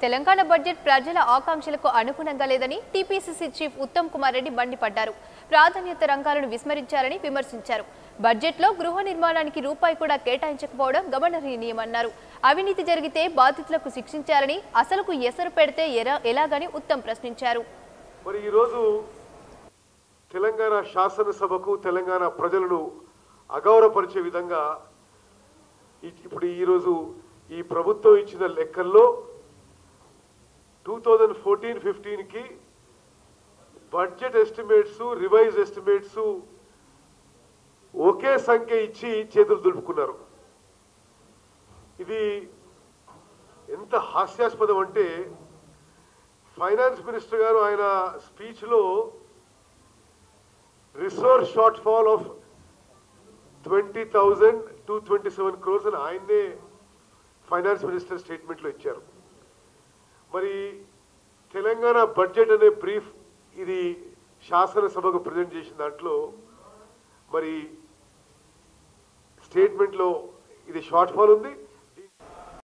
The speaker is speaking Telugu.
తెలంగాణ బడ్జెట్ ప్రజల ఆకాంక్షలకు అనుగుణంగా లేదని టీపీసీసీ చీఫ్ ఉత్తమ్ కుమార్ రెడ్డి మండిపడ్డారు ప్రాధాన్యత రంగాలను విస్మరించారని విమర్శించారు బడ్జెట్లో గృహ నిర్మాణానికి రూపాయి కూడా కేటాయించకపోవడం గమననీయమన్నారు అవినీతి జరిగితే బాధితులకు శిక్షించారని అసలుకు ఎసరు పెడితే ఎరా- ఎలాగని ఉత్తమ్ ప్రశ్నించారు మరి ఈరోజు తెలంగాణ శాసనసభకు తెలంగాణ ప్రజలను అగౌరవపరిచే విధంగా ఈ- ఇప్పుడు ఈరోజు ఈ ప్రభుత్వం ఇచ్చిన లెక్కల్లో టూ థౌజండ్ ఫోర్టీన్ ఫిఫ్టీన్కి బడ్జెట్ ఎస్టిమేట్స్ రివైజ్ ఎస్టిమేట్స్ ఒకే సంఖ్య ఇచ్చి చేతులు దులుపుకున్నారు ఇది ఎంత హాస్యాస్పదం అంటే ఫైనాన్స్ మినిస్టర్ గారు ఆయన స్పీచ్లో resource shortfall of twenty thousand two twenty seven crores అని ఆయన్నే ఫైనాన్స్ మినిస్టర్ స్టేట్మెంట్లో ఇచ్చారు మరి తెలంగాణ బడ్జెట్ అనే బ్రీఫ్ ఇది శాసనసభకు ప్రజెంట్ చేసిన దాంట్లో మరి స్టేట్మెంట్లో ఇది షార్ట్ ఫాల్ ఉంది